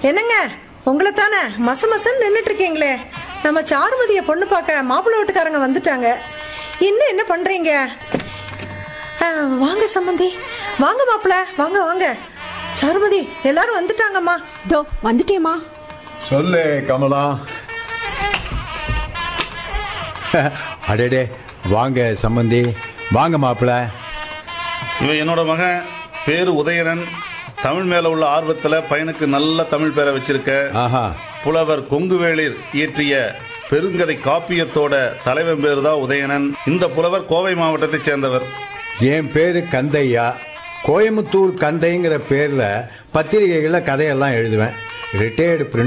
என்னங்க உங்களை தானே மச மசன்னு நின்றுட்டு இருக்கீங்களே நம்ம சாருமதிய பொண்ணு பார்க்க மாப்பிள்ளை வீட்டுக்காரங்க வந்துட்டாங்க இன்னும் என்ன பண்றீங்க ஆ, வாங்க சம்மந்தி வாங்க மாப்பிள்ள வாங்க வாங்க சாருமதி எல்லாரும் வந்துட்டாங்கம்மா இதோ வந்துட்டேம்மா சொல்லு கமலா அடடே வாங்க சம்பந்தி வாங்க மாப்பிள்ள இவன் என்னோட மகன் பேரு உதயணன் தமிழ் மேல உள்ள ஆர்வத்துல பையனுக்கு நல்ல தமிழ் பேரை வச்சிருக்க ஆஹா புலவர் கொங்குவேளிர் இயற்றிய பெருங்கதை காப்பியத்தோட தலைவன் பேரு தான் உதயணன் இந்த புலவர் கோவை மாவட்டத்தைச் சேர்ந்தவர் என் பேரு கந்தையா கோயம்புத்தூர் கந்தைங்கிற பேர்ல பத்திரிகைகளில் கதையெல்லாம் எழுதுவேன் ரிட்டையர்டு